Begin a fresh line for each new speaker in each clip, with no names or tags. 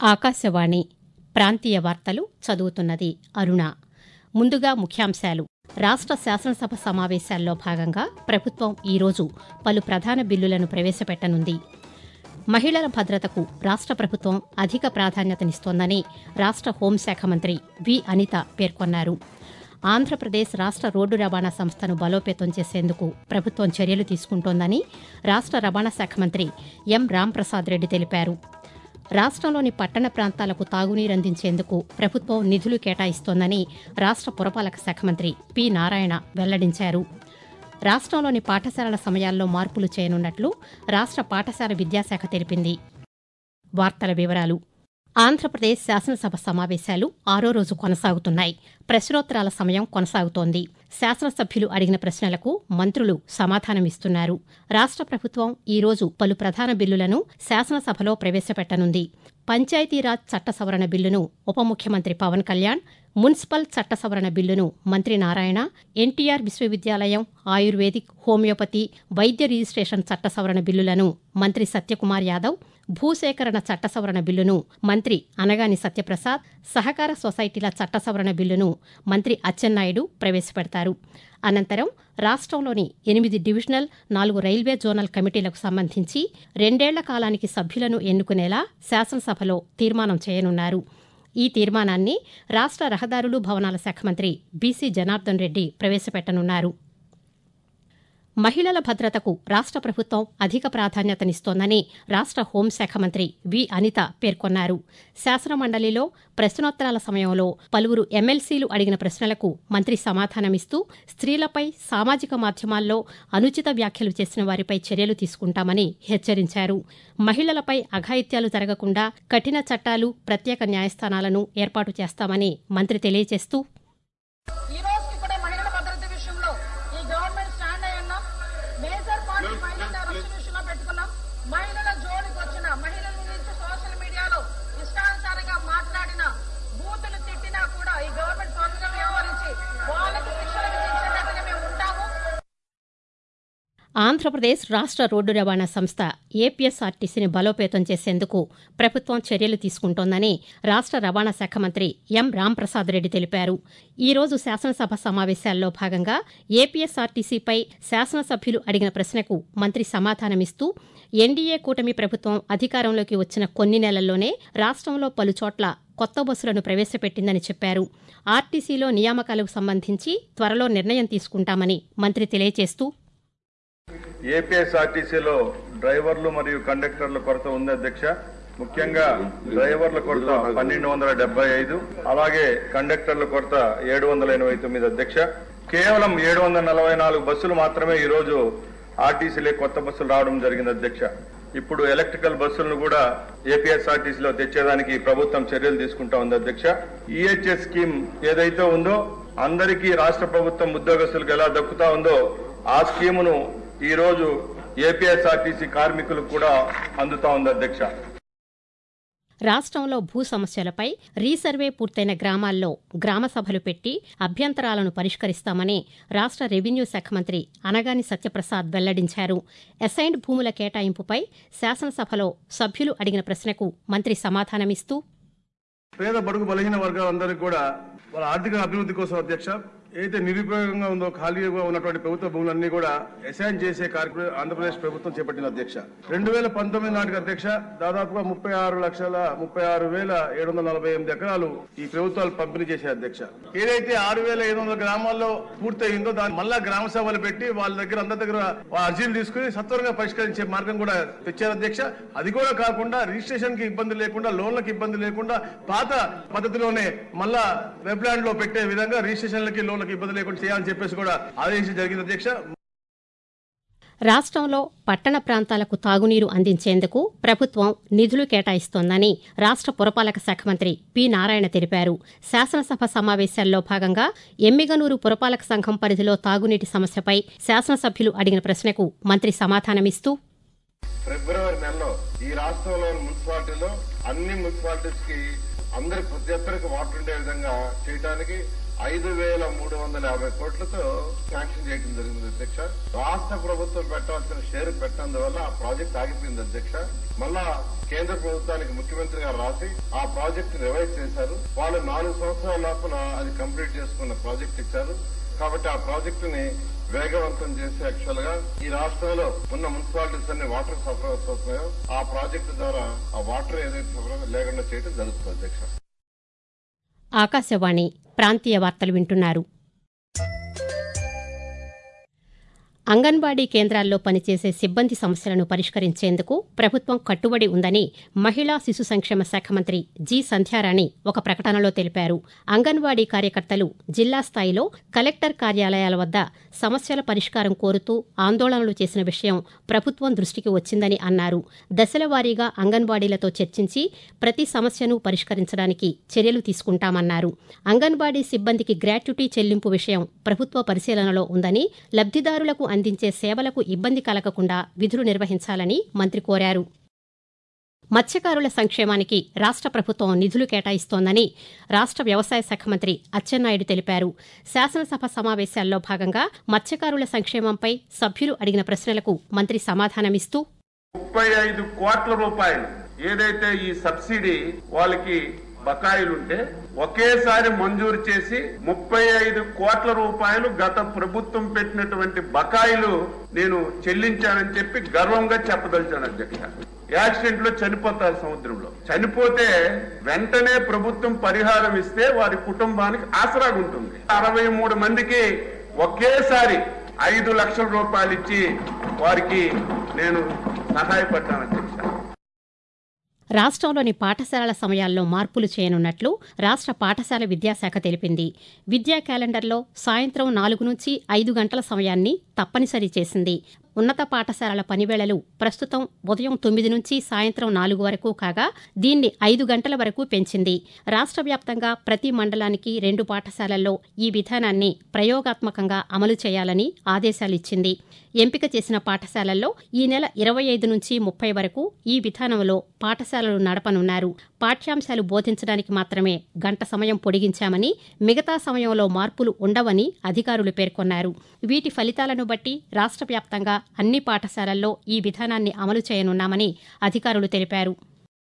ఆకాశవాణి ప్రాంతీయ వార్తలు చదువుతున్నది అరుణ ముందుగా ముఖ్యాంశాలు రాష్ట్ర శాసనసభ సమావేశాల్లో భాగంగా ప్రభుత్వం ఈరోజు పలు ప్రధాన బిల్లులను ప్రవేశపెట్టనుంది మహిళల భద్రతకు రాష్ట్ర ప్రభుత్వం అధిక ప్రాధాన్యతనిస్తోందని రాష్ట్ర హోంశాఖ మంత్రి వి అనిత పేర్కొన్నారు ఆంధ్రప్రదేశ్ రాష్ట్ర రోడ్డు రవాణా సంస్థను బలోపేతం చేసేందుకు ప్రభుత్వం చర్యలు తీసుకుంటోందని రాష్ట్ర రవాణా శాఖ మంత్రి ఎం రాంప్రసాద్ రెడ్డి తెలిపారు రాష్ట్రంలోని పట్టణ ప్రాంతాలకు తాగునీరు అందించేందుకు ప్రభుత్వం నిధులు కేటాయిస్తోందని రాష్ట్ర పురపాలక శాఖ మంత్రి పి నారాయణ వెల్లడించారు రాష్ట్రంలోని పాఠశాలల సమయాల్లో మార్పులు చేయనున్నట్లు రాష్ట్ర పాఠశాల విద్యాశాఖ తెలిపింది వార్తల వివరాలు ఆంధ్రప్రదేశ్ శాసనసభ సమావేశాలు ఆరో రోజు కొనసాగుతున్నాయి ప్రశ్నోత్తరాల సమయం కొనసాగుతోంది శాసనసభ్యులు అడిగిన ప్రశ్నలకు మంత్రులు సమాధానమిస్తున్నారు రాష్ట్ర ప్రభుత్వం ఈ రోజు పలు ప్రధాన బిల్లులను శాసనసభలో ప్రవేశపెట్టనుంది పంచాయతీరాజ్ చట్ట సవరణ బిల్లును ఉప ముఖ్యమంత్రి పవన్ కళ్యాణ్ మున్సిపల్ చట్ట సవరణ బిల్లును మంత్రి నారాయణ ఎన్టీఆర్ విశ్వవిద్యాలయం ఆయుర్వేదిక్ హోమియోపతి వైద్య రిజిస్ట్రేషన్ చట్ట సవరణ బిల్లులను మంత్రి సత్యకుమార్ యాదవ్ భూసేకరణ చట్ట సవరణ బిల్లును మంత్రి అనగాని సత్యప్రసాద్ సహకార సొసైటీల చట్ట సవరణ బిల్లును మంత్రి అచ్చెన్నాయుడు ప్రవేశపెడతారు అనంతరం రాష్ట్రంలోని ఎనిమిది డివిజనల్ నాలుగు రైల్వే జోనల్ కమిటీలకు సంబంధించి రెండేళ్ల కాలానికి సభ్యులను ఎన్నుకునేలా శాసనసభలో తీర్మానం చేయనున్నారు ఈ తీర్మానాన్ని రాష్ట్ర రహదారులు భవనాల శాఖ మంత్రి బీసీ జనార్దన్ రెడ్డి ప్రవేశపెట్టనున్నారు మహిళల భద్రతకు రాష్ట్ర ప్రభుత్వం అధిక ప్రాధాన్యతనిస్తోందని రాష్ట్ర హోంశాఖ మంత్రి వి అనిత పేర్కొన్నారు శాసనమండలిలో ప్రశ్నోత్తరాల సమయంలో పలువురు ఎమ్మెల్సీలు అడిగిన ప్రశ్నలకు మంత్రి సమాధానమిస్తూ స్త్రీలపై సామాజిక మాధ్యమాల్లో అనుచిత వ్యాఖ్యలు చేసిన వారిపై చర్యలు తీసుకుంటామని హెచ్చరించారు మహిళలపై అఘాయిత్యాలు జరగకుండా కఠిన చట్టాలు ప్రత్యేక న్యాయస్థానాలను ఏర్పాటు చేస్తామని మంత్రి తెలియజేస్తూ
ఈ రోజుకి కూడా మహిళల భద్రత విషయంలో ఈ గవర్నమెంట్ స్టాండ్ అయి ఉన్నాం మేజర్ పార్టీ మహిళల రక్షణ విషయంలో పెట్టుకున్నాం మహిళల జోలికి వచ్చిన మహిళల గురించి సోషల్ మీడియాలో ఇష్టానుసారంగా మాట్లాడిన బూతులు తిట్టినా కూడా ఈ గవర్నమెంట్ త్వరగా వ్యవహరించి వాళ్ళకి శిక్షలు విధించేటట్టుగా మేము ఉంటాము
ఆంధ్రప్రదేశ్ రాష్ట్ర రోడ్డు రవాణా సంస్థ ఏపీఎస్ఆర్టీసీని బలోపేతం చేసేందుకు ప్రభుత్వం చర్యలు తీసుకుంటోందని రాష్ట్ర రవాణా శాఖ మంత్రి ఎం రాంప్రసాద్ రెడ్డి తెలిపారు ఈ రోజు శాసనసభ సమావేశాల్లో భాగంగా ఏపీఎస్ఆర్టీసీపై శాసనసభ్యులు అడిగిన ప్రశ్నకు మంత్రి సమాధానమిస్తూ ఎన్డీఏ కూటమి ప్రభుత్వం అధికారంలోకి వచ్చిన కొన్ని నెలల్లోనే రాష్ట్రంలో పలుచోట్ల కొత్త బస్సులను ప్రవేశపెట్టిందని చెప్పారు ఆర్టీసీలో నియామకాలకు సంబంధించి త్వరలో నిర్ణయం తీసుకుంటామని మంత్రి తెలియజేస్తూ
ఏపీఎస్ఆర్టీసీలో డ్రైవర్లు మరియు కండక్టర్ల కొరత ఉంది అధ్యక్ష ముఖ్యంగా డ్రైవర్ల కొరత పన్నెండు వందల డెబ్బై ఐదు అలాగే కండక్టర్ల కొరత ఏడు వందల ఎనభై తొమ్మిది అధ్యక్ష కేవలం ఏడు వందల నలభై నాలుగు బస్సులు మాత్రమే ఈ రోజు ఆర్టీసీలే కొత్త బస్సులు రావడం జరిగింది అధ్యక్ష ఇప్పుడు ఎలక్ట్రికల్ బస్సులను కూడా ఏపీఎస్ఆర్టీసీలో తెచ్చేదానికి ప్రభుత్వం చర్యలు తీసుకుంటా ఉంది అధ్యక్ష ఈహెచ్ఎస్ స్కీమ్ ఏదైతే ఉందో అందరికీ రాష్ట్ర ప్రభుత్వం ఉద్యోగస్తులకు ఎలా దక్కుతా ఉందో ఆ స్కీమును ఈ రోజు ఏపీఎస్ఆర్టీసీ కార్మికులకు కూడా అందుతా ఉంది అధ్యక్ష
రాష్ట్రంలో భూ సమస్యలపై రీసర్వే పూర్తయిన గ్రామాల్లో గ్రామ సభలు పెట్టి అభ్యంతరాలను పరిష్కరిస్తామని రాష్ట్ర రెవెన్యూ శాఖ మంత్రి అనగాని సత్యప్రసాద్ వెల్లడించారు అసైన్డ్ భూముల కేటాయింపుపై శాసనసభలో సభ్యులు అడిగిన ప్రశ్నకు మంత్రి సమాధానమిస్తూ
పేద బడుగు బలహీన వర్గాలందరికీ కూడా వాళ్ళ ఆర్థిక అభివృద్ధి కోసం అధ్యక్ష ఏదైతే నిరుపయోగంగా ఉందో ఖాళీగా ఉన్నటువంటి ప్రభుత్వ భూములన్నీ కూడా అసైన్ చేసే కార్యక్రమం ఆంధ్రప్రదేశ్ ప్రభుత్వం చేపట్టిన అధ్యక్ష రెండు వేల పంతొమ్మిది నాటికి అధ్యక్ష దాదాపుగా ముప్పై ఆరు లక్షల ముప్పై ఆరు వేల ఏడు వందల నలభై ఎనిమిది ఎకరాలు ఈ ప్రభుత్వాలు పంపిణీ చేసే అధ్యక్ష ఏదైతే ఆరు వేల ఐదు వందల గ్రామాల్లో పూర్తయిందో దాన్ని మళ్ళా గ్రామ సభలు పెట్టి వాళ్ళ దగ్గర అందరి దగ్గర వాళ్ళ అర్జీలు తీసుకుని సత్వరంగా పరిష్కరించే మార్గం కూడా తెచ్చారు అధ్యక్ష అది కూడా కాకుండా రిజిస్ట్రేషన్ కి ఇబ్బంది లేకుండా లోన్లకు ఇబ్బంది లేకుండా పాత పద్ధతిలోనే మళ్ళా వెబ్ ల్యాండ్ లో పెట్టే విధంగా రిజిస్ట్రేషన్లకి లోన్లకు ఇబ్బంది లేకుండా చేయాలని చెప్పేసి కూడా ఆదేశం జరిగింది అధ్యక్ష
రాష్ట్రంలో పట్టణ ప్రాంతాలకు తాగునీరు అందించేందుకు ప్రభుత్వం నిధులు కేటాయిస్తోందని రాష్ట్ర పురపాలక శాఖ మంత్రి పి నారాయణ తెలిపారు శాసనసభ సమావేశాల్లో భాగంగా ఎమ్మిగనూరు పురపాలక సంఘం పరిధిలో తాగునీటి సమస్యపై శాసనసభ్యులు అడిగిన ప్రశ్నకు మంత్రి సమాధానమిస్తూ
ఫిబ్రవరి నెలలో ఈ రాష్ట్రంలోని మున్సిపాలిటీలో అన్ని మున్సిపాలిటీస్ కి అందరి ప్రతి ఒక్కరికి వాటర్ ఉండే విధంగా చేయడానికి ఐదు వేల మూడు వందల యాభై కోట్లతో శాంక్షన్ చేయడం జరిగింది అధ్యక్ష రాష్ట్ర ప్రభుత్వం పెట్టాల్సిన షేర్ పెట్టినందువల్ల ఆ ప్రాజెక్ట్ ఆగిపోయింది అధ్యక్ష మళ్ళా కేంద్ర ప్రభుత్వానికి ముఖ్యమంత్రి గారు రాసి ఆ ప్రాజెక్ట్ రివైజ్ చేశారు వాళ్ళు నాలుగు సంవత్సరాల లోపల అది కంప్లీట్ చేసుకున్న ప్రాజెక్ట్ ఇచ్చారు కాబట్టి ఆ ప్రాజెక్టుని వేగవంతం చేసి యాక్చువల్ గా ఈ రాష్ట్రంలో ఉన్న మున్సిపాలిటీస్ అన్ని వాటర్ సరఫరా అవుతున్నాయో ఆ ప్రాజెక్టు ద్వారా ఆ వాటర్ ఏదైతే సరఫరా లేకుండా చేయడం జరుగుతుంది అధ్యక్ష
ఆకాశవాణి ప్రాంతీయ వార్తలు వింటున్నారు అంగన్వాడీ కేంద్రాల్లో పనిచేసే సిబ్బంది సమస్యలను పరిష్కరించేందుకు ప్రభుత్వం కట్టుబడి ఉందని మహిళా శిశు సంక్షేమ శాఖ మంత్రి జి సంధ్యారాణి ఒక ప్రకటనలో తెలిపారు అంగన్వాడీ కార్యకర్తలు జిల్లా స్థాయిలో కలెక్టర్ కార్యాలయాల వద్ద సమస్యల పరిష్కారం కోరుతూ ఆందోళనలు చేసిన విషయం ప్రభుత్వం దృష్టికి వచ్చిందని అన్నారు దశల వారీగా అంగన్వాడీలతో చర్చించి ప్రతి సమస్యను పరిష్కరించడానికి చర్యలు తీసుకుంటామన్నారు అంగన్వాడీ సిబ్బందికి గ్రాట్యుటీ చెల్లింపు విషయం ప్రభుత్వ పరిశీలనలో ఉందని లబ్దిదారులకు అందించే సేవలకు ఇబ్బంది కలగకుండా విధులు నిర్వహించాలని మంత్రి కోరారు మత్స్యకారుల సంక్షేమానికి రాష్ట్ర ప్రభుత్వం నిధులు కేటాయిస్తోందని రాష్ట్ర వ్యవసాయ శాఖ మంత్రి అచ్చెన్నాయుడు తెలిపారు శాసనసభ సమావేశాల్లో భాగంగా మత్స్యకారుల సంక్షేమంపై సభ్యులు అడిగిన ప్రశ్నలకు మంత్రి సమాధానమిస్తూ
ముప్పై ఐదు కోట్ల రూపాయలు ఏదైతే ఈ సబ్సిడీ వాళ్ళకి బకాయిలుంటే ఒకేసారి మంజూరు చేసి ముప్పై ఐదు కోట్ల రూపాయలు గత ప్రభుత్వం పెట్టినటువంటి బకాయిలు నేను చెల్లించానని చెప్పి గర్వంగా చెప్పదలిచాను అధ్యక్ష యాక్సిడెంట్ లో చనిపోతారు సముద్రంలో చనిపోతే వెంటనే ప్రభుత్వం పరిహారం ఇస్తే వారి కుటుంబానికి ఆసరాగా ఉంటుంది అరవై మూడు మందికి ఒకేసారి ఐదు లక్షల రూపాయలు ఇచ్చి వారికి నేను సహాయపడ్డాను అధ్యక్ష
రాష్ట్రంలోని పాఠశాలల సమయాల్లో మార్పులు చేయనున్నట్లు రాష్ట్ర పాఠశాల విద్యాశాఖ తెలిపింది విద్యా క్యాలెండర్లో సాయంత్రం నాలుగు నుంచి ఐదు గంటల సమయాన్ని తప్పనిసరి చేసింది ఉన్నత పాఠశాలల పనివేళలు ప్రస్తుతం ఉదయం తొమ్మిది నుంచి సాయంత్రం నాలుగు వరకు కాగా దీన్ని ఐదు గంటల వరకు పెంచింది రాష్ట్ర వ్యాప్తంగా ప్రతి మండలానికి రెండు పాఠశాలల్లో ఈ విధానాన్ని ప్రయోగాత్మకంగా అమలు చేయాలని ఆదేశాలిచ్చింది ఎంపిక చేసిన పాఠశాలల్లో ఈ నెల ఇరవై ఐదు నుంచి ముప్పై వరకు ఈ విధానంలో పాఠశాలలు నడపనున్నారు పాఠ్యాంశాలు బోధించడానికి మాత్రమే గంట సమయం పొడిగించామని మిగతా సమయంలో మార్పులు ఉండవని అధికారులు పేర్కొన్నారు వీటి ఫలితాలను బట్టి రాష్ట్ర వ్యాప్తంగా అన్ని పాఠశాలల్లో ఈ విధానాన్ని అమలు చేయనున్నామని అధికారులు తెలిపారు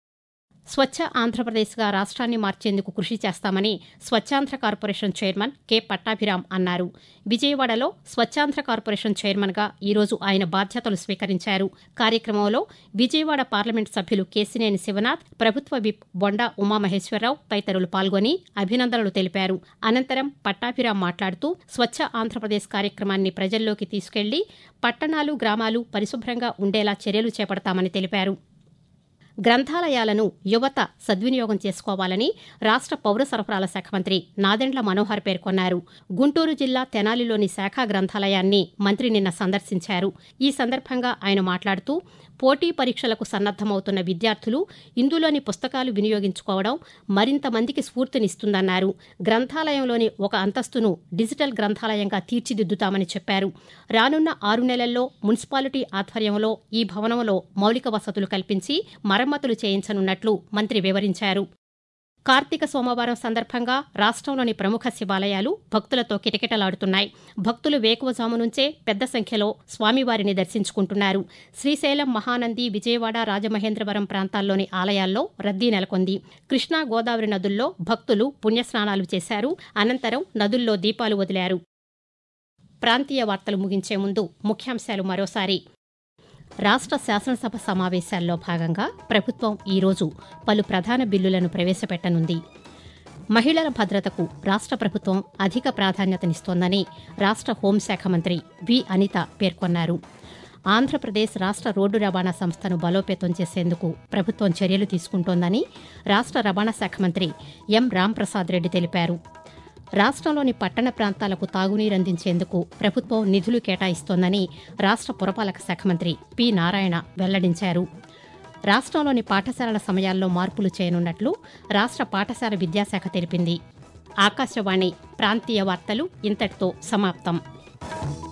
స్వచ్ఛ ఆంధ్రప్రదేశ్గా రాష్ట్రాన్ని మార్చేందుకు కృషి చేస్తామని Swachhandhra corporation chairman K Pattabhiram అన్నారు విజయవాడలో స్వచ్ఛాంధ్ర కార్పొరేషన్ చైర్మన్గా ఈరోజు ఆయన బాధ్యతలు స్వీకరించారు కార్యక్రమంలో విజయవాడ పార్లమెంట్ సభ్యులు కేసినేని శివనాథ్ ప్రభుత్వ విప్ బొండా ఉమామహేశ్వరరావు తదితరులు పాల్గొని అభినందనలు తెలిపారు అనంతరం పట్టాభిరామ్ మాట్లాడుతూ స్వచ్ఛ ఆంధ్రప్రదేశ్ కార్యక్రమాన్ని ప్రజల్లోకి తీసుకెళ్లి పట్టణాలు గ్రామాలు పరిశుభ్రంగా ఉండేలా చర్యలు చేపడతామని తెలిపారు గ్రంథాలయాలను యువత సద్వినియోగం చేసుకోవాలని రాష్ట్ర పౌర సరఫరాల శాఖ మంత్రి నాదెండ్ల మనోహర్ పేర్కొన్నారు గుంటూరు జిల్లా తెనాలిలోని శాఖా గ్రంథాలయాన్ని మంత్రి నిన్న సందర్శించారు ఈ సందర్భంగా ఆయన మాట్లాడుతూ పోటీ పరీక్షలకు సన్నద్దమవుతున్న విద్యార్థులు ఇందులోని పుస్తకాలు వినియోగించుకోవడం మరింత మందికి స్ఫూర్తినిస్తుందన్నారు గ్రంథాలయంలోని ఒక అంతస్తును డిజిటల్ గ్రంథాలయంగా తీర్చిదిద్దుతామని చెప్పారు రానున్న ఆరు నెలల్లో మున్సిపాలిటీ ఆధ్వర్యంలో ఈ భవనంలో మౌలిక వసతులు కల్పించి మరమ్మతులు చేయించనున్నట్లు మంత్రి వివరించారు కార్తీక సోమవారం సందర్భంగా రాష్ట్రంలోని ప్రముఖ శివాలయాలు భక్తులతో కిటకిటలాడుతున్నాయి భక్తులు వేకువజాము నుంచే పెద్ద సంఖ్యలో స్వామివారిని దర్శించుకుంటున్నారు శ్రీశైలం మహానంది విజయవాడ రాజమహేంద్రవరం ప్రాంతాల్లోని ఆలయాల్లో రద్దీ నెలకొంది కృష్ణా గోదావరి నదుల్లో భక్తులు పుణ్యస్నానాలు చేశారు అనంతరం నదుల్లో దీపాలు వదిలారు ప్రాంతీయ వార్తలు ముగించే ముందు ముఖ్యాంశాలు మరోసారి రాష్ట్ర శాసనసభ సమావేశాల్లో భాగంగా ప్రభుత్వం ఈరోజు పలు ప్రధాన బిల్లులను ప్రవేశపెట్టనుంది మహిళల భద్రతకు రాష్ట్ర ప్రభుత్వం అధిక ప్రాధాన్యతనిస్తోందని రాష్ట్ర హోంశాఖ మంత్రి వి అనిత పేర్కొన్నారు ఆంధ్రప్రదేశ్ రాష్ట్ర రోడ్డు రవాణా సంస్థను బలోపేతం చేసేందుకు ప్రభుత్వం చర్యలు తీసుకుంటోందని రాష్ట్ర రవాణా శాఖ మంత్రి ఎం రాంప్రసాద్ రెడ్డి తెలిపారు రాష్ట్రంలోని పట్టణ ప్రాంతాలకు తాగునీరు అందించేందుకు ప్రభుత్వం నిధులు కేటాయిస్తోందని రాష్ట్ర పురపాలక శాఖ మంత్రి పి నారాయణ వెల్లడించారు రాష్ట్రంలోని పాఠశాలల సమయాల్లో మార్పులు చేయనున్నట్లు రాష్ట్ర పాఠశాల విద్యాశాఖ తెలిపింది ఆకాశవాణి ప్రాంతీయ వార్తలు ఇంతటితో సమాప్తం